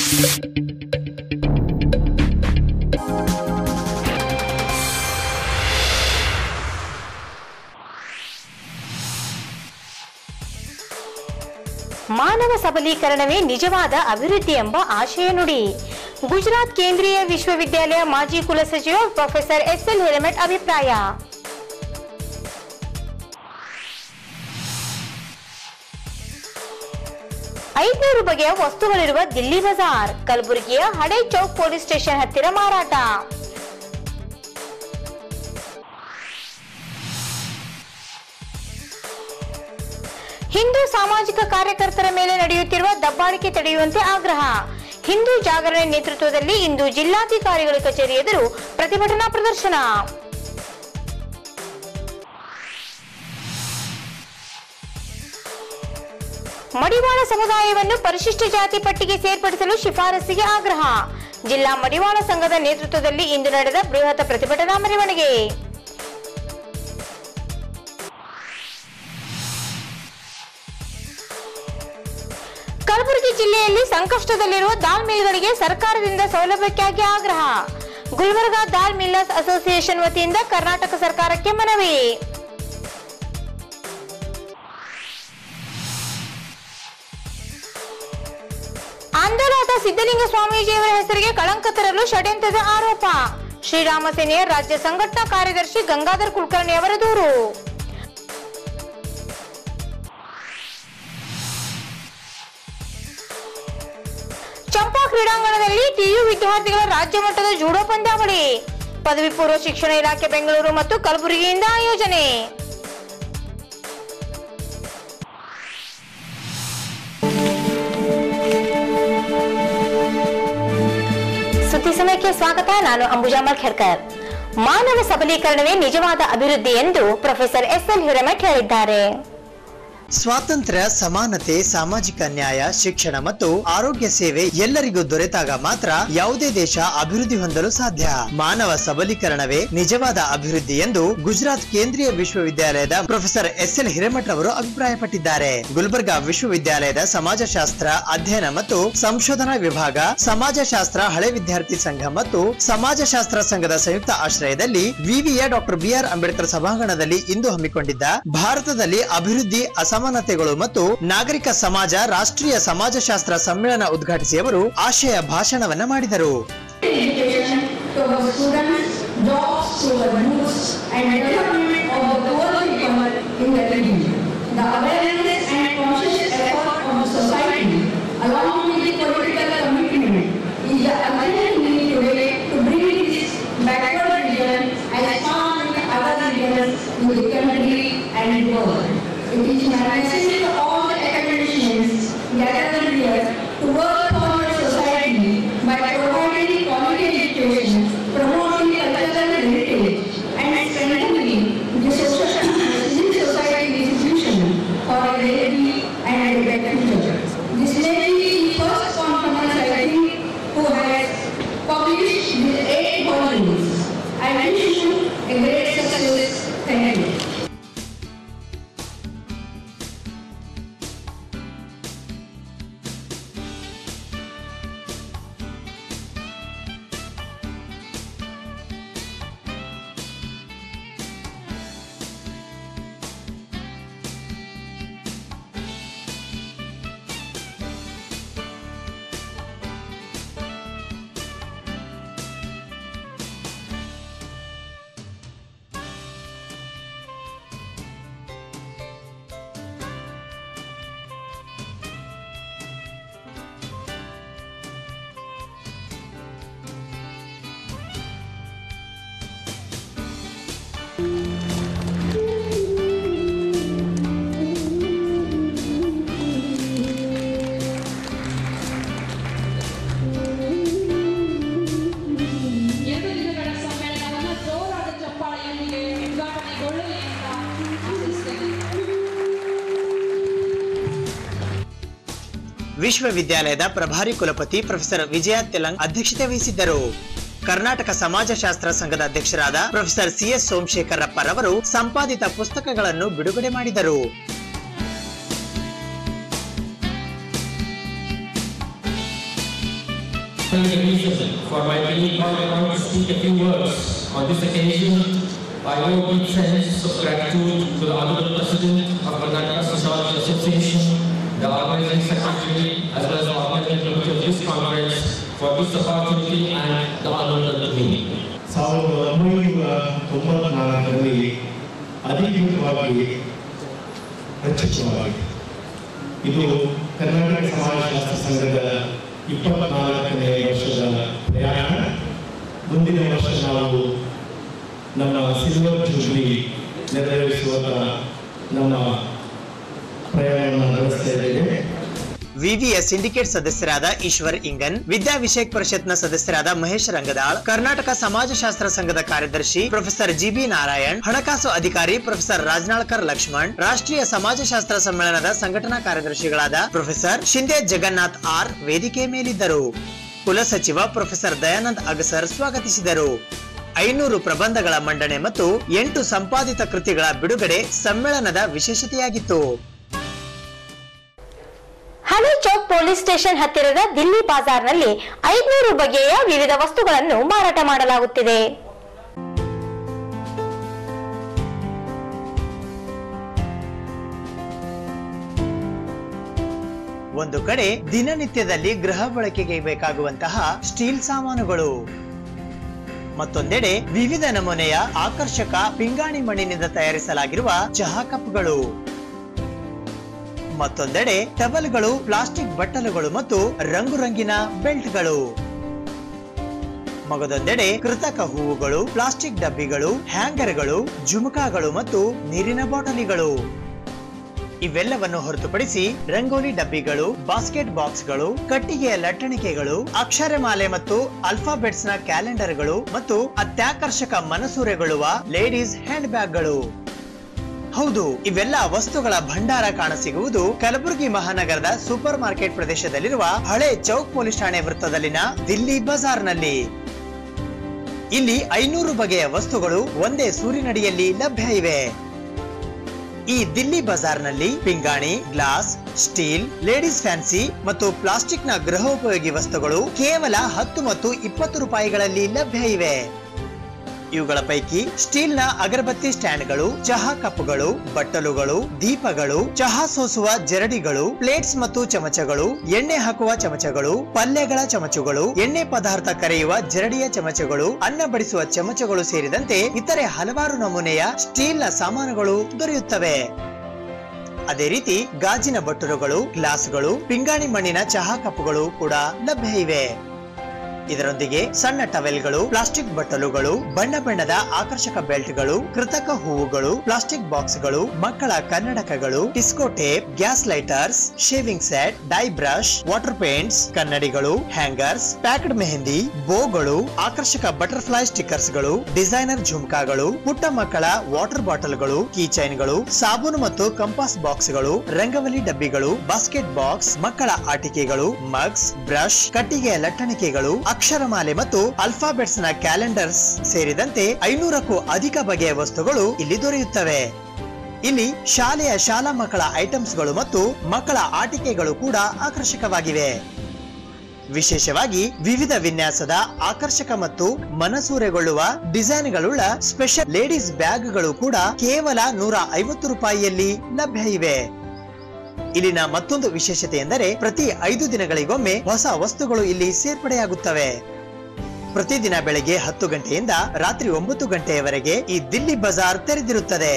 ಮಾನವ ಸಬಲೀಕರಣವೇ ನಿಜವಾದ ಅಭಿವೃದ್ಧಿ ಎಂಬ ಆಶಯ ನುಡಿ ಗುಜರಾತ್ ಕೇಂದ್ರೀಯ ವಿಶ್ವವಿದ್ಯಾಲಯ ಮಾಜಿ ಕುಲಸಚಿವ ಪ್ರೊಫೆಸರ್ ಎಸ್ ಎಲ್ ಹಿರೇಮಠ್ ಅಭಿಪ್ರಾಯ ಐನೂರು ಬಗೆಯ ವಸ್ತುಗಳಿರುವ ದಿಲ್ಲಿ ಬಜಾರ್ ಕಲಬುರಗಿಯ ಹಡೈ ಚೌಕ್ ಪೊಲೀಸ್ ಸ್ಟೇಷನ್ ಹತ್ತಿರ ಮಾರಾಟ ಹಿಂದೂ ಸಾಮಾಜಿಕ ಕಾರ್ಯಕರ್ತರ ಮೇಲೆ ನಡೆಯುತ್ತಿರುವ ದಬ್ಬಾಳಿಕೆ ತಡೆಯುವಂತೆ ಆಗ್ರಹ ಹಿಂದೂ ಜಾಗರಣೆ ನೇತೃತ್ವದಲ್ಲಿ ಇಂದು ಜಿಲ್ಲಾಧಿಕಾರಿಗಳ ಕಚೇರಿ ಎದುರು ಪ್ರತಿಭಟನಾ ಪ್ರದರ್ಶನ ಮಡಿವಾಳ ಸಮುದಾಯವನ್ನು ಪರಿಶಿಷ್ಟ ಜಾತಿ ಪಟ್ಟಿಗೆ ಸೇರ್ಪಡಿಸಲು ಶಿಫಾರಸ್ಸಿಗೆ ಆಗ್ರಹ ಜಿಲ್ಲಾ ಮಡಿವಾಳ ಸಂಘದ ನೇತೃತ್ವದಲ್ಲಿ ಇಂದು ನಡೆದ ಬೃಹತ್ ಪ್ರತಿಭಟನಾ ಮೆರವಣಿಗೆ ಕಲಬುರಗಿ ಜಿಲ್ಲೆಯಲ್ಲಿ ಸಂಕಷ್ಟದಲ್ಲಿರುವ ದಾಲ್ ಮಿಲ್ಗಳಿಗೆ ಸರ್ಕಾರದಿಂದ ಸೌಲಭ್ಯಕ್ಕಾಗಿ ಆಗ್ರಹ ಗುಲ್ಬರ್ಗಾ ದಾಲ್ ಮಿಲ್ಲರ್ಸ್ ಅಸೋಸಿಯೇಷನ್ ವತಿಯಿಂದ ಕರ್ನಾಟಕ ಸರ್ಕಾರಕ್ಕೆ ಮನವಿ ಆಂದೋಲನದ ಸಿದ್ದಲಿಂಗ ಸ್ವಾಮೀಜಿಯವರ ಹೆಸರಿಗೆ ಕಳಂಕ ತರಲು ಷಡ್ಯಂತ್ರದ ಆರೋಪ ಶ್ರೀರಾಮ ಸೇನೆಯ ರಾಜ್ಯ ಸಂಘಟನಾ ಕಾರ್ಯದರ್ಶಿ ಗಂಗಾಧರ್ ಕುಲಕರ್ಣಿ ಅವರ ದೂರು ಚಂಪಾ ಕ್ರೀಡಾಂಗಣದಲ್ಲಿ ಟಿಯು ವಿದ್ಯಾರ್ಥಿಗಳ ರಾಜ್ಯ ಮಟ್ಟದ ಜೂಡೋ ಪಂದ್ಯಾವಳಿ ಪದವಿ ಪೂರ್ವ ಶಿಕ್ಷಣ ಇಲಾಖೆ ಬೆಂಗಳೂರು ಮತ್ತು ಕಲಬುರಗಿಯಿಂದ ಆಯೋಜನೆ ಸುದ್ದಿ ಸಮಯಕ್ಕೆ ಸ್ವಾಗತ ನಾನು ಅಂಬುಜಾ ಮಲ್ಖೇಡ್ಕರ್ ಮಾನವ ಸಬಲೀಕರಣವೇ ನಿಜವಾದ ಅಭಿವೃದ್ಧಿ ಎಂದು ಪ್ರೊಫೆಸರ್ ಎಸ್ ಎಲ್ ಹಿರೇಮಠ್ ಹೇಳಿದ್ದಾರೆ ಸ್ವಾತಂತ್ರ್ಯ ಸಮಾನತೆ ಸಾಮಾಜಿಕ ನ್ಯಾಯ ಶಿಕ್ಷಣ ಮತ್ತು ಆರೋಗ್ಯ ಸೇವೆ ಎಲ್ಲರಿಗೂ ದೊರೆತಾಗ ಮಾತ್ರ ಯಾವುದೇ ದೇಶ ಅಭಿವೃದ್ಧಿ ಹೊಂದಲು ಸಾಧ್ಯ ಮಾನವ ಸಬಲೀಕರಣವೇ ನಿಜವಾದ ಅಭಿವೃದ್ಧಿ ಎಂದು ಗುಜರಾತ್ ಕೇಂದ್ರೀಯ ವಿಶ್ವವಿದ್ಯಾಲಯದ ಪ್ರೊಫೆಸರ್ ಎಸ್ ಎಲ್ ಹಿರೇಮಠ್ ಅವರು ಅಭಿಪ್ರಾಯಪಟ್ಟಿದ್ದಾರೆ ಗುಲ್ಬರ್ಗಾ ವಿಶ್ವವಿದ್ಯಾಲಯದ ಸಮಾಜಶಾಸ್ತ್ರ ಅಧ್ಯಯನ ಮತ್ತು ಸಂಶೋಧನಾ ವಿಭಾಗ ಸಮಾಜಶಾಸ್ತ್ರ ಹಳೆ ವಿದ್ಯಾರ್ಥಿ ಸಂಘ ಮತ್ತು ಸಮಾಜಶಾಸ್ತ್ರ ಸಂಘದ ಸಂಯುಕ್ತ ಆಶ್ರಯದಲ್ಲಿ ವಿವಿಯ ಡಾಕ್ಟರ್ ಬಿಆರ್ ಅಂಬೇಡ್ಕರ್ ಸಭಾಂಗಣದಲ್ಲಿ ಇಂದು ಹಮ್ಮಿಕೊಂಡಿದ್ದ ಭಾರತದಲ್ಲಿ ಅಭಿವೃದ್ಧಿ ಅಸಮಾನತೆಗಳು ಮತ್ತು ನಾಗರಿಕ ಸಮಾಜ ರಾಷ್ಟ್ರೀಯ ಸಮಾಜಶಾಸ್ತ್ರ ಸಮ್ಮೇಳನ ಉದ್ಘಾಟಿಸಿ ಅವರು ಆಶಯ ಭಾಷಣವನ್ನ ಮಾಡಿದರು education to our students, jobs to our youth, and development of the poor people in the region. The awareness and conscious effort of the society, along with the political commitment, is the urgent need today to bring this backward region as far as the other regions in the country and the world. It is my message to all the academicians gathered here to work for our society by providing quality education, promoting cultural heritage, and strengthening the social and civil society institution for a healthy and a better future. This may be the first conference, I think, who has published the eight volumes. I wish you a great success. Thank you. ಎರಡು ದಿನಗಳ ಸಮ್ಮೇಳನವನ್ನು ಜೋರಾದ ಚಪ್ಪಾಳೆಯೊಂದಿಗೆ ಉದ್ಘಾಟನೆಗೊಳ್ಳಲಿ ಅಂತ ಆಶಿಸ್ತೇನೆ ವಿಶ್ವವಿದ್ಯಾಲಯದ ಪ್ರಭಾರಿ ಕುಲಪತಿ professor ವಿಜಯ ತೆಲಂಗ್ ಅಧ್ಯಕ್ಷತೆ ವಹಿಸಿದ್ದರು ಕರ್ನಾಟಕ ಸಮಾಜಶಾಸ್ತ್ರ ಸಂಘದ ಅಧ್ಯಕ್ಷರಾದ ಪ್ರೊಫೆಸರ್ ಸಿಎಸ್ ಸೋಮಶೇಖರಪ್ಪರವರು ಸಂಪಾದಿತ ಪುಸ್ತಕಗಳನ್ನು ಬಿಡುಗಡೆ ಮಾಡಿದರು find a reason for my being called upon to speak a few words on this occasion. I owe deep sense of gratitude to the Honorable President of Karnataka Sociology Association, the organizing secretary, as well as the organizing committee of this conference for this opportunity and the honor of the meeting. ಸಾವಿರದ ಒಂಬೈನೂರ ತೊಂಬತ್ನಾಲ್ಕರಲ್ಲಿ ಅಧಿಕೃತವಾಗಿ ರಚಿತವಾಗಿದೆ ಇದು ಕರ್ನಾಟಕ ಸಮಾಜಶಾಸ್ತ್ರ ಸಂಘದ ಇಪ್ಪತ್ನಾಲ್ಕನೇ ವರ್ಷದ ಪ್ರಯಾಣ ಮುಂದಿನ ವರ್ಷ ನಾವು ನಮ್ಮ ಸಿಲ್ವರ್ ಜೂಬ್ಲಿ ನೆರವೇರಿಸುವ ನಮ್ಮ ಪ್ರಯಾಣವನ್ನು ನಡೆಸ್ತಾ ಇದ್ದೇವೆ ವಿವಿಯ ಸಿಂಡಿಕೇಟ್ ಸದಸ್ಯರಾದ ಈಶ್ವರ್ ಇಂಗನ್ ವಿದ್ಯಾ ವಿಷಯಕ್ ಪರಿಷತ್ನ ಸದಸ್ಯರಾದ ಮಹೇಶ್ ರಂಗದಾಳ್ ಕರ್ನಾಟಕ ಸಮಾಜಶಾಸ್ತ್ರ ಸಂಘದ ಕಾರ್ಯದರ್ಶಿ ಪ್ರೊಫೆಸರ್ ಜಿಬಿ ನಾರಾಯಣ್ ಹಣಕಾಸು ಅಧಿಕಾರಿ ಪ್ರೊಫೆಸರ್ ರಾಜನಾಳ್ಕರ್ ಲಕ್ಷ್ಮಣ್ ರಾಷ್ಟ್ರೀಯ ಸಮಾಜಶಾಸ್ತ್ರ ಸಮ್ಮೇಳನದ ಸಂಘಟನಾ ಕಾರ್ಯದರ್ಶಿಗಳಾದ ಪ್ರೊಫೆಸರ್ ಶಿಂದೆ ಜಗನ್ನಾಥ್ ಆರ್ ವೇದಿಕೆ ಮೇಲಿದ್ದರು ಕುಲಸಚಿವ ಪ್ರೊಫೆಸರ್ ದಯಾನಂದ್ ಅಗಸರ್ ಸ್ವಾಗತಿಸಿದರು ಐನೂರು ಪ್ರಬಂಧಗಳ ಮಂಡನೆ ಮತ್ತು ಎಂಟು ಸಂಪಾದಿತ ಕೃತಿಗಳ ಬಿಡುಗಡೆ ಸಮ್ಮೇಳನದ ವಿಶೇಷತೆಯಾಗಿತ್ತು ಹಳೆ ಚೌಕ್ ಪೊಲೀಸ್ ಸ್ಟೇಷನ್ ಹತ್ತಿರದ ದಿಲ್ಲಿ ಬಾಜಾರ್ನಲ್ಲಿ ಐದ್ನೂರು ಬಗೆಯ ವಿವಿಧ ವಸ್ತುಗಳನ್ನು ಮಾರಾಟ ಮಾಡಲಾಗುತ್ತಿದೆ ಒಂದು ಕಡೆ ದಿನನಿತ್ಯದಲ್ಲಿ ಗೃಹ ಬಳಕೆಗೆ ಬೇಕಾಗುವಂತಹ ಸ್ಟೀಲ್ ಸಾಮಾನುಗಳು ಮತ್ತೊಂದೆಡೆ ವಿವಿಧ ನಮೂನೆಯ ಆಕರ್ಷಕ ಪಿಂಗಾಣಿ ಮಣ್ಣಿನಿಂದ ತಯಾರಿಸಲಾಗಿರುವ ಚಹಾ ಕಪ್ಗಳು ಮತ್ತೊಂದೆಡೆ ಟವಲ್ಗಳು ಪ್ಲಾಸ್ಟಿಕ್ ಬಟ್ಟಲುಗಳು ಮತ್ತು ರಂಗು ರಂಗಿನ ಬೆಲ್ಟ್ಗಳು ಮಗದೊಂದೆಡೆ ಕೃತಕ ಹೂವುಗಳು ಪ್ಲಾಸ್ಟಿಕ್ ಡಬ್ಬಿಗಳು ಹ್ಯಾಂಗರ್ಗಳು ಜುಮುಕಾಗಳು ಮತ್ತು ನೀರಿನ ಬಾಟಲಿಗಳು ಇವೆಲ್ಲವನ್ನು ಹೊರತುಪಡಿಸಿ ರಂಗೋಲಿ ಡಬ್ಬಿಗಳು ಬಾಸ್ಕೆಟ್ ಬಾಕ್ಸ್ಗಳು ಕಟ್ಟಿಗೆಯ ಲಟ್ಟಣಿಕೆಗಳು ಅಕ್ಷರಮಾಲೆ ಮತ್ತು ಅಲ್ಫಾಬೆಟ್ಸ್ ನ ಕ್ಯಾಲೆಂಡರ್ಗಳು ಮತ್ತು ಅತ್ಯಾಕರ್ಷಕ ಮನಸೂರೆಗೊಳ್ಳುವ ಲೇಡೀಸ್ ಹ್ಯಾಂಡ್ ಬ್ಯಾಗ್ಗಳು ಹೌದು ಇವೆಲ್ಲ ವಸ್ತುಗಳ ಭಂಡಾರ ಕಾಣಸಿಗುವುದು ಕಲಬುರಗಿ ಮಹಾನಗರದ ಸೂಪರ್ ಮಾರ್ಕೆಟ್ ಪ್ರದೇಶದಲ್ಲಿರುವ ಹಳೆ ಚೌಕ್ ಪೊಲೀಸ್ ಠಾಣೆ ವೃತ್ತದಲ್ಲಿನ ದಿಲ್ಲಿ ಬಜಾರ್ನಲ್ಲಿ ಇಲ್ಲಿ ಐನೂರು ಬಗೆಯ ವಸ್ತುಗಳು ಒಂದೇ ಸೂರಿನಡಿಯಲ್ಲಿ ಲಭ್ಯ ಇವೆ ಈ ದಿಲ್ಲಿ ಬಜಾರ್ನಲ್ಲಿ ಪಿಂಗಾಣಿ ಗ್ಲಾಸ್ ಸ್ಟೀಲ್ ಲೇಡೀಸ್ ಫ್ಯಾನ್ಸಿ ಮತ್ತು ಪ್ಲಾಸ್ಟಿಕ್ ನ ಗೃಹೋಪಯೋಗಿ ವಸ್ತುಗಳು ಕೇವಲ ಹತ್ತು ಮತ್ತು ಇಪ್ಪತ್ತು ರೂಪಾಯಿಗಳಲ್ಲಿ ಲಭ್ಯ ಇವೆ ಇವುಗಳ ಪೈಕಿ ಸ್ಟೀಲ್ ನ ಅಗರಬತ್ತಿ ಸ್ಟ್ಯಾಂಡ್ಗಳು ಚಹಾ ಕಪ್ಗಳು ಬಟ್ಟಲುಗಳು ದೀಪಗಳು ಚಹಾ ಸೋಸುವ ಜರಡಿಗಳು ಪ್ಲೇಟ್ಸ್ ಮತ್ತು ಚಮಚಗಳು ಎಣ್ಣೆ ಹಾಕುವ ಚಮಚಗಳು ಪಲ್ಯಗಳ ಚಮಚಗಳು ಎಣ್ಣೆ ಪದಾರ್ಥ ಕರೆಯುವ ಜರಡಿಯ ಚಮಚಗಳು ಅನ್ನ ಬಡಿಸುವ ಚಮಚಗಳು ಸೇರಿದಂತೆ ಇತರೆ ಹಲವಾರು ನಮೂನೆಯ ಸ್ಟೀಲ್ ನ ಸಾಮಾನುಗಳು ದೊರೆಯುತ್ತವೆ ಅದೇ ರೀತಿ ಗಾಜಿನ ಬಟ್ಟಲುಗಳು ಗ್ಲಾಸ್ಗಳು ಪಿಂಗಾಣಿ ಮಣ್ಣಿನ ಚಹಾ ಕಪ್ಪುಗಳು ಕೂಡ ಲಭ್ಯ ಇವೆ ಇದರೊಂದಿಗೆ ಸಣ್ಣ ಟವೆಲ್ಗಳು ಪ್ಲಾಸ್ಟಿಕ್ ಬಟ್ಟಲುಗಳು ಬಣ್ಣ ಬಣ್ಣದ ಆಕರ್ಷಕ ಬೆಲ್ಟ್ಗಳು ಕೃತಕ ಹೂವುಗಳು ಪ್ಲಾಸ್ಟಿಕ್ ಬಾಕ್ಸ್ಗಳು ಮಕ್ಕಳ ಕನ್ನಡಕಗಳು disco tape gas lighters shaving set dye brush water paints ಕನ್ನಡಿಗಳು ಹ್ಯಾಂಗರ್ಸ್ ಪ್ಯಾಕ್ಡ್ ಮೆಹಂದಿ ಬೋಗಳು ಆಕರ್ಷಕ ಬಟರ್ಫ್ಲೈ ಸ್ಟಿಕ್ಕರ್ಸ್ ಗಳು ಡಿಸೈನರ್ ಝುಮ್ಕಾಗಳು ಪುಟ್ಟ ಮಕ್ಕಳ ವಾಟರ್ ಬಾಟಲ್ಗಳು ಕೀ ಚೈನ್ಗಳು ಸಾಬೂನು ಮತ್ತು ಕಂಪಾಸ್ ಬಾಕ್ಸ್ಗಳು ರಂಗವಲಿ ಡಬ್ಬಿಗಳು ಬಾಸ್ಕೆಟ್ ಬಾಕ್ಸ್ ಮಕ್ಕಳ ಆಟಿಕೆಗಳು ಮಗ್ಸ್ ಬ್ರಷ್ ಕಟ್ಟಿಗೆಯ ಲಟ್ಟಣಿಕೆಗಳು ಅಕ್ಷರಮಾಲೆ ಮತ್ತು ಅಲ್ಫಾಬೆಟ್ಸ್ ನ ಕ್ಯಾಲೆಂಡರ್ಸ್ ಸೇರಿದಂತೆ ಐನೂರಕ್ಕೂ ಅಧಿಕ ಬಗೆಯ ವಸ್ತುಗಳು ಇಲ್ಲಿ ದೊರೆಯುತ್ತವೆ ಇಲ್ಲಿ ಶಾಲೆಯ ಶಾಲಾ ಮಕ್ಕಳ ಐಟಮ್ಸ್ಗಳು ಮತ್ತು ಮಕ್ಕಳ ಆಟಿಕೆಗಳು ಕೂಡ ಆಕರ್ಷಕವಾಗಿವೆ ವಿಶೇಷವಾಗಿ ವಿವಿಧ ವಿನ್ಯಾಸದ ಆಕರ್ಷಕ ಮತ್ತು ಮನಸೂರೆಗೊಳ್ಳುವ ಡಿಸೈನ್ಗಳುಳ್ಳ ಸ್ಪೆಷಲ್ ಲೇಡೀಸ್ ಬ್ಯಾಗ್ಗಳು ಕೂಡ ಕೇವಲ ನೂರ ಐವತ್ತು ರೂಪಾಯಿಯಲ್ಲಿ ಲಭ್ಯ ಇವೆ ಇಲ್ಲಿನ ಮತ್ತೊಂದು ವಿಶೇಷತೆ ಎಂದರೆ ಪ್ರತಿ ಐದು ದಿನಗಳಿಗೊಮ್ಮೆ ಹೊಸ ವಸ್ತುಗಳು ಇಲ್ಲಿ ಸೇರ್ಪಡೆಯಾಗುತ್ತವೆ ಪ್ರತಿದಿನ ಬೆಳಗ್ಗೆ ಹತ್ತು ಗಂಟೆಯಿಂದ ರಾತ್ರಿ ಒಂಬತ್ತು ಗಂಟೆಯವರೆಗೆ ಈ ದಿಲ್ಲಿ ಬಜಾರ್ ತೆರೆದಿರುತ್ತದೆ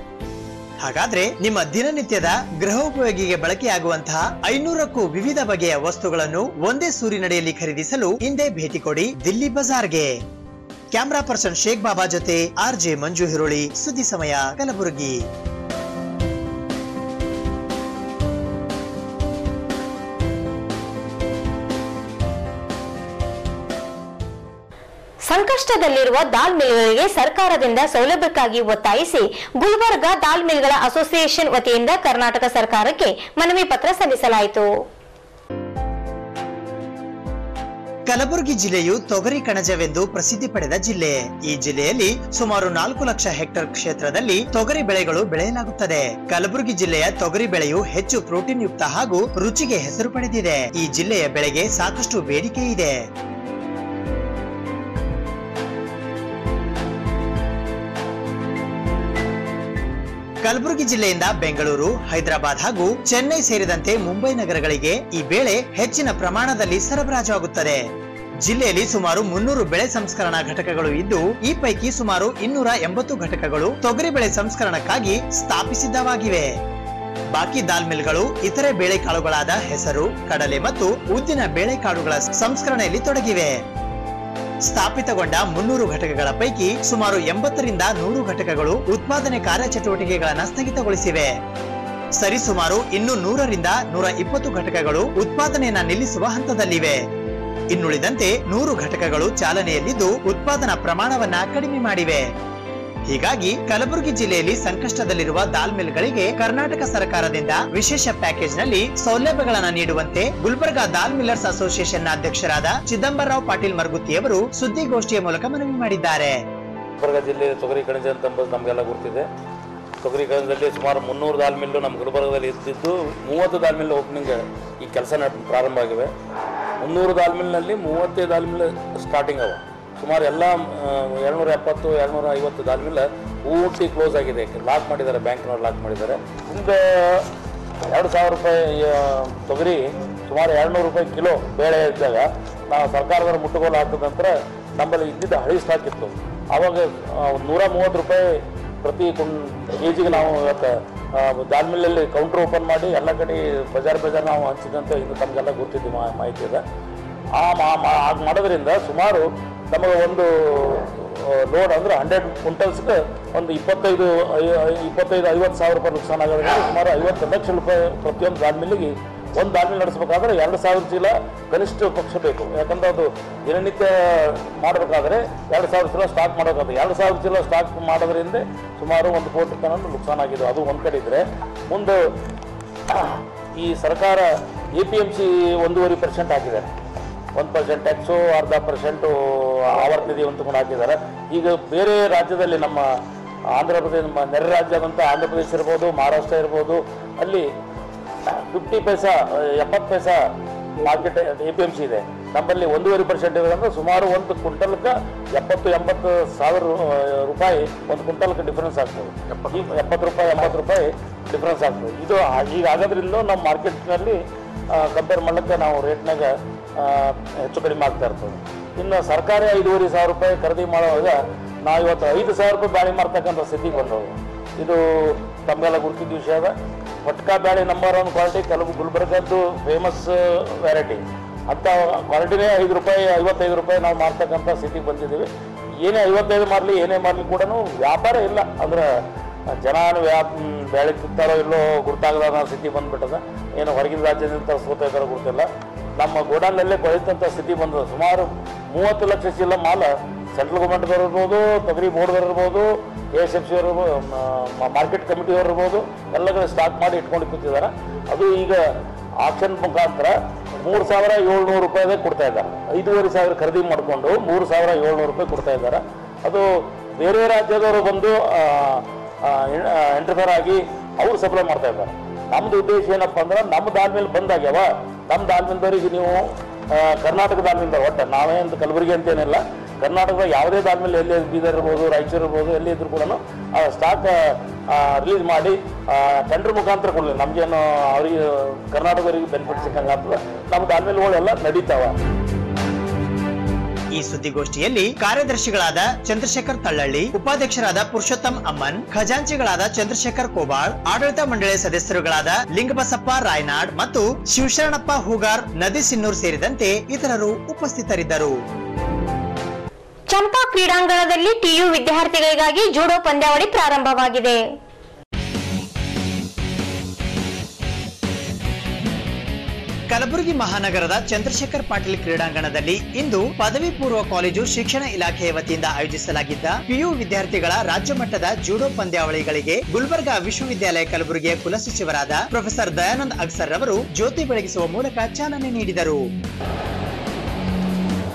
ಹಾಗಾದ್ರೆ ನಿಮ್ಮ ದಿನನಿತ್ಯದ ಗೃಹೋಪಯೋಗಿಗೆ ಬಳಕೆಯಾಗುವಂತಹ ಐನೂರಕ್ಕೂ ವಿವಿಧ ಬಗೆಯ ವಸ್ತುಗಳನ್ನು ಒಂದೇ ಸೂರಿನಡಿಯಲ್ಲಿ ಖರೀದಿಸಲು ಹಿಂದೆ ಭೇಟಿ ಕೊಡಿ ದಿಲ್ಲಿ ಬಜಾರ್ಗೆ ಕ್ಯಾಮ್ರಾ ಪರ್ಸನ್ ಶೇಖ್ ಬಾಬಾ ಜೊತೆ ಆರ್ ಜೆ ಮಂಜು ಹಿರೋಳಿ ಸುದ್ದಿ ಸಮಯ ಕಲಬುರಗಿ ಸಂಕಷ್ಟದಲ್ಲಿರುವ ದಾಲ್ ಮಿಲ್ಗಳಿಗೆ ಸರ್ಕಾರದಿಂದ ಸೌಲಭ್ಯಕ್ಕಾಗಿ ಒತ್ತಾಯಿಸಿ ಗುಲ್ಬರ್ಗ ದಾಲ್ ಮಿಲ್ಗಳ ಅಸೋಸಿಯೇಷನ್ ವತಿಯಿಂದ ಕರ್ನಾಟಕ ಸರ್ಕಾರಕ್ಕೆ ಮನವಿ ಪತ್ರ ಸಲ್ಲಿಸಲಾಯಿತು ಕಲಬುರಗಿ ಜಿಲ್ಲೆಯು ತೊಗರಿ ಕಣಜವೆಂದು ಪ್ರಸಿದ್ಧಿ ಪಡೆದ ಜಿಲ್ಲೆ ಈ ಜಿಲ್ಲೆಯಲ್ಲಿ ಸುಮಾರು ನಾಲ್ಕು ಲಕ್ಷ ಹೆಕ್ಟೇರ್ ಕ್ಷೇತ್ರದಲ್ಲಿ ತೊಗರಿ ಬೆಳೆಗಳು ಬೆಳೆಯಲಾಗುತ್ತದೆ ಕಲಬುರಗಿ ಜಿಲ್ಲೆಯ ತೊಗರಿ ಬೆಳೆಯು ಹೆಚ್ಚು ಪ್ರೋಟೀನ್ ಯುಕ್ತ ಹಾಗೂ ರುಚಿಗೆ ಹೆಸರು ಪಡೆದಿದೆ ಈ ಜಿಲ್ಲೆಯ ಬೆಳೆಗೆ ಸಾಕಷ್ಟು ಬೇಡಿಕೆ ಇದೆ ಕಲಬುರಗಿ ಜಿಲ್ಲೆಯಿಂದ ಬೆಂಗಳೂರು ಹೈದರಾಬಾದ್ ಹಾಗೂ ಚೆನ್ನೈ ಸೇರಿದಂತೆ ಮುಂಬೈ ನಗರಗಳಿಗೆ ಈ ಬೇಳೆ ಹೆಚ್ಚಿನ ಪ್ರಮಾಣದಲ್ಲಿ ಸರಬರಾಜು ಆಗುತ್ತದೆ ಜಿಲ್ಲೆಯಲ್ಲಿ ಸುಮಾರು ಮುನ್ನೂರು ಬೆಳೆ ಸಂಸ್ಕರಣಾ ಘಟಕಗಳು ಇದ್ದು ಈ ಪೈಕಿ ಸುಮಾರು ಇನ್ನೂರ ಎಂಬತ್ತು ಘಟಕಗಳು ತೊಗರಿ ಬೆಳೆ ಸಂಸ್ಕರಣಕ್ಕಾಗಿ ಸ್ಥಾಪಿಸಿದ್ದವಾಗಿವೆ ಬಾಕಿ ದಾಲ್ ಮಿಲ್ಗಳು ಇತರೆ ಬೇಳೆಕಾಳುಗಳಾದ ಹೆಸರು ಕಡಲೆ ಮತ್ತು ಉದ್ದಿನ ಬೇಳೆಕಾಳುಗಳ ಸಂಸ್ಕರಣೆಯಲ್ಲಿ ತೊಡಗಿವೆ ಸ್ಥಾಪಿತಗೊಂಡ ಮುನ್ನೂರು ಘಟಕಗಳ ಪೈಕಿ ಸುಮಾರು ಎಂಬತ್ತರಿಂದ ನೂರು ಘಟಕಗಳು ಉತ್ಪಾದನೆ ಕಾರ್ಯಚಟುವಟಿಕೆಗಳನ್ನು ಸ್ಥಗಿತಗೊಳಿಸಿವೆ ಸರಿಸುಮಾರು ಇನ್ನು ನೂರರಿಂದ ನೂರ ಇಪ್ಪತ್ತು ಘಟಕಗಳು ಉತ್ಪಾದನೆಯನ್ನ ನಿಲ್ಲಿಸುವ ಹಂತದಲ್ಲಿವೆ ಇನ್ನುಳಿದಂತೆ ನೂರು ಘಟಕಗಳು ಚಾಲನೆಯಲ್ಲಿದ್ದು ಉತ್ಪಾದನಾ ಪ್ರಮಾಣವನ್ನ ಕಡಿಮೆ ಮಾಡಿವೆ ಹೀಗಾಗಿ ಕಲಬುರಗಿ ಜಿಲ್ಲೆಯಲ್ಲಿ ಸಂಕಷ್ಟದಲ್ಲಿರುವ ದಾಲ್ ಮಿಲ್ಗಳಿಗೆ ಕರ್ನಾಟಕ ಸರ್ಕಾರದಿಂದ ವಿಶೇಷ ಪ್ಯಾಕೇಜ್ ನಲ್ಲಿ ಸೌಲಭ್ಯಗಳನ್ನು ನೀಡುವಂತೆ ಗುಲ್ಬರ್ಗಾ ದಾಲ್ ಮಿಲ್ಲರ್ಸ್ ಅಸೋಸಿಯೇಷನ್ನ ಅಧ್ಯಕ್ಷರಾದ ಚಿದಂಬರರಾವ್ ಪಾಟೀಲ್ ಮರ್ಗುತ್ತಿಯವರು ಸುದ್ದಿಗೋಷ್ಠಿಯ ಮೂಲಕ ಮನವಿ ಮಾಡಿದ್ದಾರೆ ಗುಲ್ಬರ್ಗ ಜಿಲ್ಲೆ ತೊಗರಿ ಕಣಿಜ ಅಂತ ಎಂಬುದು ನಮಗೆಲ್ಲ ಗೊತ್ತಿದೆ ತೊಗರಿ ಕಣಿಜದಲ್ಲಿ ಸುಮಾರು ಮುನ್ನೂರು ದಾಲ್ ಮಿಲ್ಲು ನಮ್ಮ ಗುಲ್ಬರ್ಗದಲ್ಲಿ ಇದ್ದಿದ್ದು ಮೂವತ್ತು ದಾಲ್ ಮಿಲ್ ಓಪನಿಂಗ್ ಈ ಕೆಲಸ ನಡ್ ಪ್ರಾರಂಭ ಆಗಿವೆ ಮುನ್ನೂರು ದಾಲ್ ಮಿಲ್ನಲ್ಲಿ ಮೂವತ್ತೈದು ದಾಲ್ ಮಿಲ್ ಸ್ಟಾರ್ಟಿಂಗ್ ಅವ ಸುಮಾರು ಎಲ್ಲ ಎರಡುನೂರ ಎಪ್ಪತ್ತು ಎರಡುನೂರ ಐವತ್ತು ದಾಲ್ ಮಿಲ್ ಪೂರ್ತಿ ಕ್ಲೋಸ್ ಆಗಿದೆ ಲಾಕ್ ಮಾಡಿದ್ದಾರೆ ಬ್ಯಾಂಕ್ನವ್ರು ಲಾಕ್ ಮಾಡಿದ್ದಾರೆ ಹಿಂದೆ ಎರಡು ಸಾವಿರ ರೂಪಾಯಿ ಆ, ತೊಗರಿ ಸುಮಾರು ಎರಡುನೂರು ರೂಪಾಯಿ ಕಿಲೋ ಬೇಳೆ ಇದ್ದಾಗ ನಾವು ಸರ್ಕಾರದವ್ರು ಮುಟ್ಟುಗೋಲು ಹಾಕಿದ ನಂತರ ನಮ್ಮಲ್ಲಿ ಇದ್ದಿದ್ದ ಹಳಿ ಸ್ಟಾಕ್ ಇತ್ತು ಆವಾಗ ಆ, ನೂರ ಮೂವತ್ತು ರೂಪಾಯಿ ಪ್ರತಿ ಕುಂ ಕೆ ಜಿಗೆ ನಾವು ಇವತ್ತು ಆ, ದಾಲ್ ಮಿಲ್ಲಲ್ಲಿ ಕೌಂಟ್ರ್ ಓಪನ್ ಮಾಡಿ ಎಲ್ಲ ಕಡೆ ಬಜಾರ್ ಬಜಾರ್ ನಾವು ಹಂಚಿದಂತೆ ಇದು ತಮಗೆಲ್ಲ ಗೊತ್ತಿದ್ದು ಮಾ ಮಾಹಿತಿ ಇದೆ ಆ ಮಾ ಮಾ- ಹಾಗೆ ಮಾಡೋದ್ರಿಂದ ಸುಮಾರು ನಮಗೆ ಒಂದು ಲೋಡ್ ಅಂದ್ರೆ ಹಂಡ್ರೆಡ್ ಕ್ವಿಂಟಲ್ಸ್ಗೆ ಒಂದು ಇಪ್ಪತ್ತೈದು ಐ- ಐ- ಇಪ್ಪತ್ತೈದು ಐವತ್ತು ಸಾವಿರ ರೂಪಾಯಿ ನುಕ್ಸಾನ್ ಆಗೋದ್ರಿಂದ ಸುಮಾರು ಐವತ್ತು ಲಕ್ಷ ರೂಪಾಯಿ ಪ್ರತಿಯೊಂದು ದಾಲ್ ಮಿಲ್ಲಿಗೆ ಒಂದು ದಾಲ್ ಮಿಲ್ ನಡೆಸಬೇಕಾದ್ರೆ ಎರಡು ಸಾವಿರ ಚೀಲ ಕನಿಷ್ಠ ಪಕ್ಷ ಬೇಕು ಯಾಕಂದ್ರೆ ಅದು ದಿನನಿತ್ಯ ಮಾಡಬೇಕಾದ್ರೆ ಎರಡು ಸಾವಿರ ಚೀಲ ಸ್ಟಾಕ್ ಮಾಡಬೇಕಾದ್ರೆ ಎರಡು ಸಾವಿರ ಚೀಲ ಸ್ಟಾಕ್ ಮಾಡೋದ್ರಿಂದ ಸುಮಾರು ಒಂದು ಕೋಟಿ ತನಕ ನುಕ್ಸಾನ್ ಆಗಿದೆ ಅದು ಒಂದು ಕಡೆ ಇದ್ರೆ ಮುಂದೆ ಈ ಸರ್ಕಾರ ಎ ಪಿ ಎಮ್ ಸಿ ಒಂದೂವರೆ ಪರ್ಸೆಂಟ್ ಹಾಕಿದ್ದಾರೆ ಒಂದು ಪರ್ಸೆಂಟ್ ಟ್ಯಾಕ್ಸು ಅರ್ಧ ಪರ್ಸೆಂಟು ಆವರ್ತನಿಧಿ ಅಂತ ಕೂಡ ಹಾಕಿದ್ದಾರೆ ಈಗ ಬೇರೆ ರಾಜ್ಯದಲ್ಲಿ ನಮ್ಮ ಆಂಧ್ರ ಪ್ರದೇಶ ನಮ್ಮ ನೆರೆ ರಾಜ್ಯದಂತ ಆಂಧ್ರ ಪ್ರದೇಶ ಇರ್ಬೋದು ಮಹಾರಾಷ್ಟ್ರ ಇರ್ಬೋದು ಅಲ್ಲಿ ಫಿಫ್ಟಿ ಪೈಸಾ ಎಪ್ಪತ್ತು paisa market A P M C ಇದೆ ನಮ್ಮಲ್ಲಿ ಒಂದೂವರೆ ಪರ್ಸೆಂಟ್ ಇರೋದ್ರಿಂದ ಸುಮಾರು ಒಂದು ಕ್ವಿಂಟಲ್ಗೆ ಎಪ್ಪತ್ತು ಎಂಬತ್ತು ಸಾವಿರ ರು- ರೂಪಾಯಿ ಒಂದು ಕ್ವಿಂಟಲ್ಗೆ ಡಿಫ್ರೆನ್ಸ್ ಆಗ್ಬೋದು ಈ ಎಪ್ಪತ್ತು ರೂಪಾಯಿ ಎಂಬತ್ತು ರೂಪಾಯಿ ಡಿಫ್ರೆನ್ಸ್ ಆಗ್ಬೋದು ಇದು ಆ- ಈಗ ಆಗೋದ್ರಿಂದ ನಮ್ಮ ಮಾರ್ಕೆಟ್ನಲ್ಲಿ ಕಂಪೇರ್ ಮಾಡ್ಲಿಕ್ಕೆ ನಾವು ರೇಟ್ನಾಗ ಆ, ಹೆಚ್ಚು ಕಡಿಮೆ ಆಗ್ತಾ ಇರ್ತದೆ ಇನ್ನು ಸರ್ಕಾರಿ ಐದೂವರೆ ಸಾವಿರ ರೂಪಾಯಿ ಖರೀದಿ ಮಾಡುವಾಗ ನಾವು ಇವತ್ತು ಐದು ಸಾವಿರ ರೂಪಾಯಿ ಬ್ಯಾಳಿ ಮಾರ್ತಕ್ಕಂಥ ಸ್ಥಿತಿಗೆ ಬಂದವು ಇದು ತಮಗೆಲ್ಲ ಗುರುತಿದ್ದ ವಿಷಯ ಅದ ಪಟ್ಕಾ ಬ್ಯಾಳಿ ನಂಬರ್ ಒನ್ ಕ್ವಾಲಿಟಿ ಕೆಲವು ಗುಲ್ಬರ್ಗದ್ದು ಫೇಮಸ್ ವೆರೈಟಿ ಅಂಥ ಕ್ವಾಲಿಟಿನೇ ಐದು ರೂಪಾಯಿ ಐವತ್ತೈದು ರೂಪಾಯಿ ನಾವು ಮಾರ್ತಕ್ಕಂಥ ಸ್ಥಿತಿಗೆ ಬಂದಿದ್ದೀವಿ ಏನೇ ಐವತ್ತೈದು ಮಾರಲಿ ಏನೇ ಮಾರಲಿ ಕೂಡ ವ್ಯಾಪಾರ ಇಲ್ಲ ಅಂದ್ರೆ ಜನ ವ್ಯಾಪ್ ಬೆಳೆ ತಿಂತಾರೋ ಇಲ್ಲೋ ಗುರ್ತಾಗದ ಸ್ಥಿತಿ ಬಂದ್ಬಿಟ್ಟದ ಏನು ಹೊರಗಿನ ರಾಜ್ಯದಿಂದ ತರಿಸ್ಕೋತಾ ಇದ್ದಾರೋ ಗುರ್ತಿಲ್ಲ ನಮ್ಮ ಗೋಡಾನಲ್ಲೇ ಕೊಳಿತಂಥ ಸ್ಥಿತಿ ಬಂದದ ಸುಮಾರು ಮೂವತ್ತು ಲಕ್ಷ ಚೀಲ ಮಾಲ ಸೆಂಟ್ರಲ್ ಗೌರ್ಮೆಂಟ್ದವ್ರು ಇರ್ಬೋದು ತೊಗರಿ ಬೋರ್ಡ್ದವ್ರು ಇರ್ಬೋದು ಎ ಎಸ್ ಎಫ್ ಸಿ ಅವರು ಮಾರ್ಕೆಟ್ ಕಮಿಟಿಯವ್ರು ಇರ್ಬೋದು ಎಲ್ಲ ಕಡೆ ಸ್ಟಾಕ್ ಮಾಡಿ ಇಟ್ಕೊಂಡು ಕೂತಿದ್ದಾರೆ ಅದು ಈಗ ಆಕ್ಷನ್ ಮುಖಾಂತರ ಮೂರು ಸಾವಿರ ಏಳ್ನೂರು ರೂಪಾಯಿಗೆ ಕೊಡ್ತಾ ಇದ್ದಾರೆ ಐದೂವರೆ ಸಾವಿರ ಖರೀದಿ ಮಾಡಿಕೊಂಡು ಮೂರು ಸಾವಿರ ಏಳ್ನೂರು ರೂಪಾಯಿ ಕೊಡ್ತಾ ಇದ್ದಾರೆ ಅದು ಬೇರೆ ರಾಜ್ಯದವರು ಬಂದು ಎಂಟರ್ಫೇರ್ ಆಗಿ ಅವ್ರು ಸಪ್ಲೈ ಮಾಡ್ತಾ ಇದ್ದಾರೆ ನಮ್ದು ಉದ್ದೇಶ ಏನಪ್ಪ ಅಂದ್ರೆ ನಮ್ಮ ದಾಲ್ ಮೇಲೆ ಬಂದಾಗ್ಯಾವ ನಮ್ಮ ದಾಲ್ ಮಿಲ್ದವ್ರಿಗೆ ನೀವು ಆ, ಕರ್ನಾಟಕ ದಾಲ್ ಮಿಲ್ದವ್ರು ಒಟ್ಟು ನಾವೇನು ಕಲಬುರಗಿ ಅಂತೇನಿಲ್ಲ ಕರ್ನಾಟಕದ ಯಾವುದೇ ದಾಲ್ ಮಿಲ್ ಎಲ್ಲಿ ಬೀದರ್ ಇರ್ಬೋದು ರಾಯಚೂರು ಇರ್ಬೋದು ಎಲ್ಲಿ ಇದ್ರು ಕೂಡ ಸ್ಟಾಕ್ ರಿಲೀಸ್ ಮಾಡಿ ಟೆಂಡರ್ ಮುಖಾಂತರ ಕೊಡಲಿ ನಮಗೇನು ಅವ್ರಿಗೆ ಕರ್ನಾಟಕದವರಿಗೆ ಬೆನಿಫಿಟ್ ಸಿಕ್ಕಂಗೆ ಆಗ್ತದೆ ನಮ್ಮ ದಾಲ್ ಮಿಲ್ಗಳೆಲ್ಲ ನಡೀತಾವ ಈ ಸುದ್ದಿಗೋಷ್ಠಿಯಲ್ಲಿ ಕಾರ್ಯದರ್ಶಿಗಳಾದ ಚಂದ್ರಶೇಖರ್ ತಳ್ಳಳ್ಳಿ ಉಪಾಧ್ಯಕ್ಷರಾದ ಪುರುಷೋತ್ತಮ್ ಅಮ್ಮನ್ ಖಜಾಂಚಿಗಳಾದ ಚಂದ್ರಶೇಖರ್ ಕೋಬಾಳ್ ಆಡಳಿತ ಮಂಡಳಿ ಸದಸ್ಯರುಗಳಾದ ಲಿಂಗಬಸಪ್ಪ ರಾಯ್ನಾಡ್ ಮತ್ತು ಶಿವಶರಣಪ್ಪ ಹೂಗಾರ್ ನದಿ ಸಿನ್ನೂರ್ ಸೇರಿದಂತೆ ಇತರರು ಉಪಸ್ಥಿತರಿದ್ದರು ಚಂಪಾ ಕ್ರೀಡಾಂಗಣದಲ್ಲಿ ಟಿಯು ವಿದ್ಯಾರ್ಥಿಗಳಿಗಾಗಿ ಜೂಡೋ ಪಂದ್ಯಾವಳಿ ಪ್ರಾರಂಭವಾಗಿದೆ ಕಲಬುರಗಿ ಮಹಾನಗರದ ಚಂದ್ರಶೇಖರ್ ಪಾಟೀಲ್ ಕ್ರೀಡಾಂಗಣದಲ್ಲಿ ಇಂದು ಪದವಿ ಪೂರ್ವ ಕಾಲೇಜು ಶಿಕ್ಷಣ ಇಲಾಖೆಯ ವತಿಯಿಂದ ಆಯೋಜಿಸಲಾಗಿದ್ದ ಪಿಯು ವಿದ್ಯಾರ್ಥಿಗಳ ರಾಜ್ಯ ಮಟ್ಟದ ಜೂಡೋ ಪಂದ್ಯಾವಳಿಗಳಿಗೆ ಗುಲ್ಬರ್ಗಾ ವಿಶ್ವವಿದ್ಯಾಲಯ ಕಲಬುರಗಿಯ ಕುಲಸಚಿವರಾದ ಪ್ರೊಫೆಸರ್ ದಯಾನಂದ್ ಅಗ್ಸರ್ ರವರು ಜ್ಯೋತಿ ಬೆಳಗಿಸುವ ಮೂಲಕ ಚಾಲನೆ ನೀಡಿದರು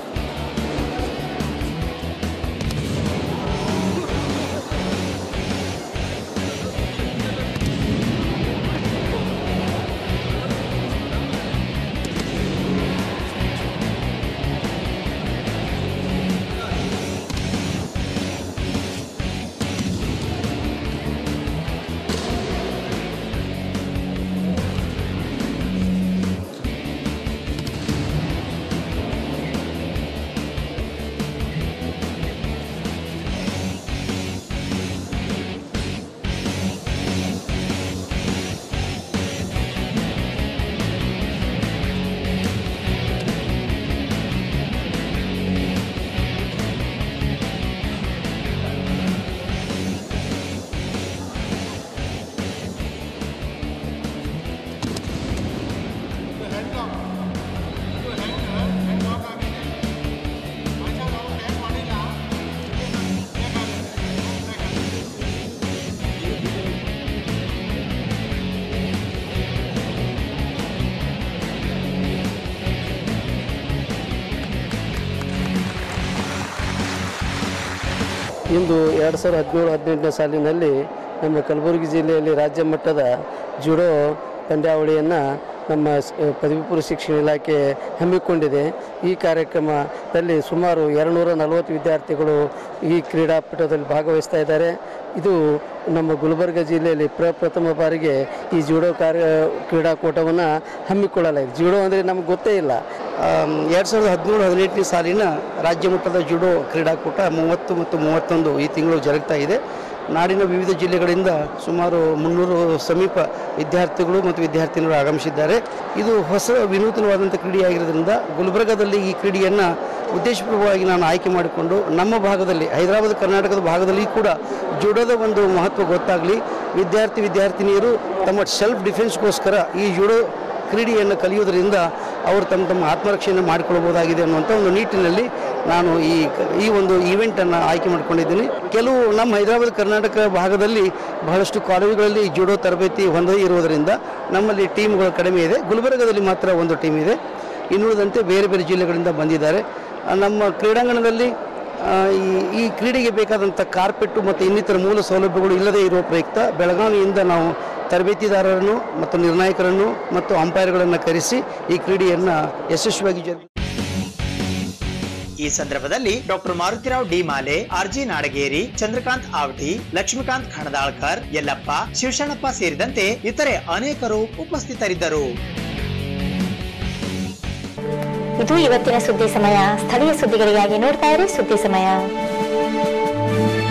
ಇಂದು ಎರಡು ಸಾವಿರದ ಹದಿನೇಳು ಹದಿನೆಂಟನೇ ಸಾಲಿನಲ್ಲಿ ನಮ್ಮ ಕಲಬುರಗಿ ಜಿಲ್ಲೆಯಲ್ಲಿ ರಾಜ್ಯ ಮಟ್ಟದ ಜುಡೋ ಪಂದ್ಯಾವಳಿಯನ್ನು ನಮ್ಮ ಸ್- ಪದವಿ ಪೂರ್ವ ಶಿಕ್ಷಣ ಇಲಾಖೆ ಹಮ್ಮಿಕೊಂಡಿದೆ ಈ ಕಾರ್ಯಕ್ರಮದಲ್ಲಿ ಸುಮಾರು ಎರಡುನೂರ ನಲವತ್ತು ವಿದ್ಯಾರ್ಥಿಗಳು ಈ ಕ್ರೀಡಾಪಟುವದಲ್ಲಿ ಭಾಗವಹಿಸ್ತಾ ಇದ್ದಾರೆ ಇದು ನಮ್ಮ ಗುಲ್ಬರ್ಗ ಜಿಲ್ಲೆಯಲ್ಲಿ ಪ್ರಪ್ರಥಮ ಬಾರಿಗೆ ಈ ಜೂಡೋ ಕಾರ್ಯ ಕ್ರೀಡಾಕೂಟವನ್ನು ಹಮ್ಮಿಕೊಳ್ಳಲಾಗಿದೆ ಜೂಡೋ ಅಂದರೆ ನಮ್ಗೆ ಗೊತ್ತೇ ಇಲ್ಲ ಎರಡು ಸಾವಿರದ ಹದಿನೇಳು ಹದಿನೆಂಟನೇ ಸಾಲಿನ ರಾಜ್ಯ ಮಟ್ಟದ ಜುಡೋ ಕ್ರೀಡಾಕೂಟ ಮೂವತ್ತು ಮತ್ತು ಮೂವತ್ತೊಂದು ಈ ತಿಂಗಳು ಜರುಗ್ತಾ ಇದೆ ನಾಡಿನ ವಿವಿಧ ಜಿಲ್ಲೆಗಳಿಂದ ಸುಮಾರು ಮುನ್ನೂರು ಸಮೀಪ ವಿದ್ಯಾರ್ಥಿಗಳು ಮತ್ತು ವಿದ್ಯಾರ್ಥಿನಿಗಳು ಆಗಮಿಸಿದ್ದಾರೆ ಇದು ಹೊಸ ವಿನೂತನವಾದಂಥ ಕ್ರೀಡೆಯಾಗಿರೋದ್ರಿಂದ ಗುಲ್ಬರ್ಗಾದಲ್ಲಿ ಈ ಕ್ರೀಡೆಯನ್ನು ಉದ್ದೇಶಪೂರ್ವಕವಾಗಿ ನಾನು ಆಯ್ಕೆ ಮಾಡಿಕೊಂಡು ನಮ್ಮ ಭಾಗದಲ್ಲಿ ಹೈದರಾಬಾದ್ ಕರ್ನಾಟಕದ ಭಾಗದಲ್ಲಿ ಕೂಡ ಜುಡೋದ ಒಂದು ಮಹತ್ವ ಗೊತ್ತಾಗಲಿ ವಿದ್ಯಾರ್ಥಿ ವಿದ್ಯಾರ್ಥಿನಿಯರು ತಮ್ಮ ಸೆಲ್ಫ್ ಡಿಫೆನ್ಸ್ಗೋಸ್ಕರ ಈ ಜುಡೋ ಕ್ರೀಡೆಯನ್ನು ಕಲಿಯೋದರಿಂದ ಅವರು ತಮ್ಮ ತಮ್ಮ ಆತ್ಮರಕ್ಷೆಯನ್ನು ಮಾಡಿಕೊಳ್ಬೋದಾಗಿದೆ ಅನ್ನುವಂಥ ಒಂದು ನಿಟ್ಟಿನಲ್ಲಿ ನಾನು ಈ ಕ- ಈ ಒಂದು ಈವೆಂಟನ್ನು ಆಯ್ಕೆ ಮಾಡ್ಕೊಂಡಿದ್ದೀನಿ ಕೆಲವು ನಮ್ಮ ಹೈದರಾಬಾದ್ ಕರ್ನಾಟಕ ಭಾಗದಲ್ಲಿ ಬಹಳಷ್ಟು ಕಾಲೇಜುಗಳಲ್ಲಿ ಜುಡೋ ತರಬೇತಿ ಹೊಂದದೇ ಇರುವುದರಿಂದ ನಮ್ಮಲ್ಲಿ ಟೀಮ್ಗಳು ಕಡಿಮೆ ಇದೆ ಗುಲ್ಬರ್ಗದಲ್ಲಿ ಮಾತ್ರ ಒಂದು ಟೀಮ್ ಇದೆ ಇನ್ನುಳಿದಂತೆ ಬೇರೆ ಬೇರೆ ಜಿಲ್ಲೆಗಳಿಂದ ಬಂದಿದ್ದಾರೆ ಆ, ನಮ್ಮ ಕ್ರೀಡಾಂಗಣದಲ್ಲಿ ಆ, ಈ ಈ ಕ್ರೀಡೆಗೆ ಬೇಕಾದಂಥ ಕಾರ್ಪೆಟ್ಟು ಮತ್ತು ಇನ್ನಿತರ ಮೂಲ ಸೌಲಭ್ಯಗಳು ಇಲ್ಲದೇ ಇರುವ ಪ್ರಯುಕ್ತ ಬೆಳಗಾವಿಯಿಂದ ನಾವು ತರಬೇತಿದಾರರನ್ನು ಮತ್ತು ನಿರ್ಣಾಯಕರನ್ನು ಮತ್ತು ಅಂಪೈರ್ಗಳನ್ನು ಕರೆಸಿ ಈ ಕ್ರೀಡೆಯನ್ನು ಯಶಸ್ವಿಯಾಗಿ ಜರುಗಿ ಈ ಸಂದರ್ಭದಲ್ಲಿ ಡಾಕ್ಟರ್ ಮಾರುತಿರಾವ್ ಡಿ ಮಾಲೆ ಆರ್ಜಿ ನಾಡಗೇರಿ ಚಂದ್ರಕಾಂತ್ ಆವಟಿ ಲಕ್ಷ್ಮೀಕಾಂತ್ ಖಣದಾಳ್ಕರ್ ಯಲ್ಲಪ್ಪ ಶಿವಶರಣಪ್ಪ ಸೇರಿದಂತೆ ಇತರೆ ಅನೇಕರು ಉಪಸ್ಥಿತರಿದ್ದರು ಇದು ಇವತ್ತಿನ ಸುದ್ದಿ ಸಮಯ ಸ್ಥಳೀಯ ಸುದ್ದಿಗಳಿಗಾಗಿ ನೋಡ್ತಾ ಇರಿ ಸುದ್ದಿ ಸಮಯ